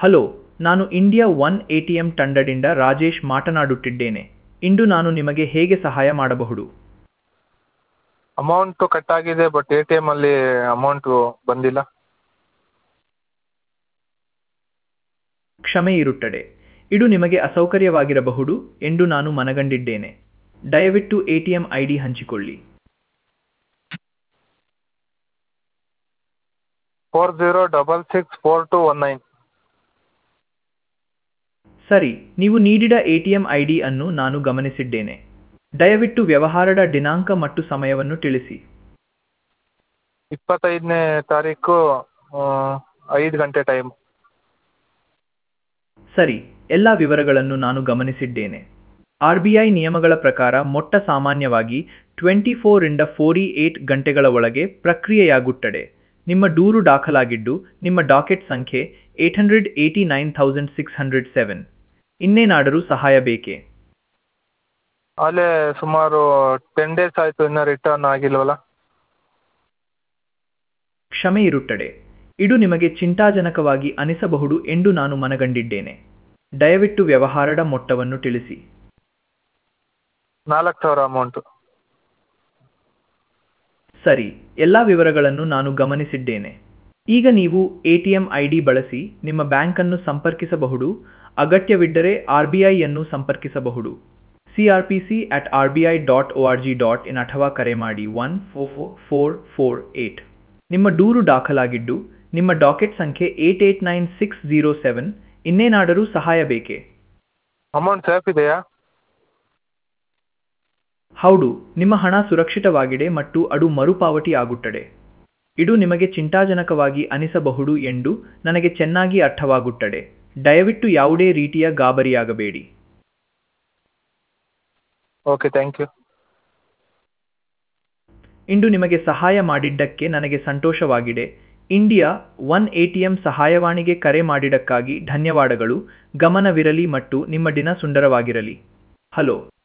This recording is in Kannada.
ಹಲೋ ನಾನು India one A T M ತಂಡದಿಂದ ರಾಜೇಶ್ ಮಾತನಾಡುತ್ತಿದ್ದೇನೆ ಇಂದು ನಾನು ನಿಮಗೆ ಹೇಗೆ ಸಹಾಯ ಮಾಡಬಹುದು ಅಮೌಂಟು ಕಟ್ಟಾಗಿದೆ ಬಟ್ ಎ ಟಿ ಎಮ್ಮಲ್ಲಿ ಅಮೌಂಟು ಬಂದಿಲ್ಲ ಕ್ಷಮೆ ಇರುತ್ತದೆ ಇದು ನಿಮಗೆ ಅಸೌಕರ್ಯವಾಗಿರಬಹುದು ಎಂದು ನಾನು ಮನಗಂಡಿದ್ದೇನೆ ದಯವಿಟ್ಟು A T M I D ಹಂಚಿಕೊಳ್ಳಿ four zero double six four two one nine ಸರಿ ನೀವು ನೀಡಿದ A T M I D ಅನ್ನು ನಾನು ಗಮನಿಸಿದ್ದೇನೆ ದಯವಿಟ್ಟು ವ್ಯವಹಾರದ ದಿನಾಂಕ ಮತ್ತು ಸಮಯವನ್ನು ತಿಳಿಸಿ ಇಪ್ಪತ್ತೈದನೇ ತಾರೀಕು ಐದು ಗಂಟೆ ಟೈಮ್ ಸರಿ ಎಲ್ಲ ವಿವರಗಳನ್ನು ನಾನು ಗಮನಿಸಿದ್ದೇನೆ ಆರ್ ಬಿ ಐ ನಿಯಮಗಳ ಪ್ರಕಾರ ಮೊಟ್ಟ ಸಾಮಾನ್ಯವಾಗಿ ಟ್ವೆಂಟಿ ಫೋರಿಂದ ಫೋರ್ಟಿ ಏಟ್ ಗಂಟೆಗಳ ಒಳಗೆ ಪ್ರಕ್ರಿಯೆಯಾಗುತ್ತದೆ ನಿಮ್ಮ ದೂರು ದಾಖಲಾಗಿದ್ದು ನಿಮ್ಮ ಡಾಕೆಟ್ ಸಂಖ್ಯೆ eight hundred eighty nine thousand six hundred seven ಇನ್ನೇನಾದರೂ ಸಹಾಯ ಬೇಕೇ ಅಲ್ಲೇ ಸುಮಾರು ಟೆನ್ ಡೇಸ್ ಆಯಿತು ಇನ್ನೂ ರಿಟರ್ನ್ ಆಗಿಲ್ವಲ್ಲ ಕ್ಷಮೆ ಇರುತ್ತದೆ ಇದು ನಿಮಗೆ ಚಿಂತಾಜನಕವಾಗಿ ಅನಿಸಬಹುದು ಎಂದು ನಾನು ಮನಗಂಡಿದ್ದೇನೆ ದಯವಿಟ್ಟು ವ್ಯವಹಾರದ ಮೊತ್ತವನ್ನು ತಿಳಿಸಿ ನಾಲ್ಕು ಸಾವಿರ ಅಮೌಂಟು ಸರಿ ಎಲ್ಲ ವಿವರಗಳನ್ನು ನಾನು ಗಮನಿಸಿದ್ದೇನೆ ಈಗ ನೀವು A T M I D ಬಳಸಿ ನಿಮ್ಮ ಬ್ಯಾಂಕನ್ನು ಸಂಪರ್ಕಿಸಬಹುದು ಅಗತ್ಯವಿದ್ದರೆ ಆರ್ ಬಿ ಐಯನ್ನು ಸಂಪರ್ಕಿಸಬಹುದು C R P C at R B I dot O R G dot in ಅಥವಾ ಕರೆ ಮಾಡಿ one four four four four eight ನಿಮ್ಮ ದೂರು ದಾಖಲಾಗಿದ್ದು ನಿಮ್ಮ ಡಾಕೆಟ್ ಸಂಖ್ಯೆ eight eight nine six zero seven ಇನ್ನೇನಾದರೂ ಸಹಾಯ ಬೇಕೇ ಅಮೌಂಟ್ ಸೇಫ್ ಇದೆಯಾ ಹೌದು ನಿಮ್ಮ ಹಣ ಸುರಕ್ಷಿತವಾಗಿದೆ ಮತ್ತು ಅದು ಮರುಪಾವತಿ ಆಗುತ್ತದೆ ಇದು ನಿಮಗೆ ಚಿಂತಾಜನಕವಾಗಿ ಅನಿಸಬಹುದು ಎಂದು ನನಗೆ ಚೆನ್ನಾಗಿ ಅರ್ಥವಾಗುತ್ತದೆ ದಯವಿಟ್ಟು ಯಾವುದೇ ರೀತಿಯ ಗಾಬರಿಯಾಗಬೇಡಿ ಓಕೆ ಥ್ಯಾಂಕ್ ಯು ಇಂದು ನಿಮಗೆ ಸಹಾಯ ಮಾಡಿದ್ದಕ್ಕೆ ನನಗೆ ಸಂತೋಷವಾಗಿದೆ India one A T M ಸಹಾಯವಾಣಿಗೆ ಕರೆ ಮಾಡಿದ್ದಕ್ಕಾಗಿ ಧನ್ಯವಾದಗಳು ಗಮನವಿರಲಿ ಮತ್ತು ನಿಮ್ಮ ದಿನ ಸುಂದರವಾಗಿರಲಿ ಹಲೋ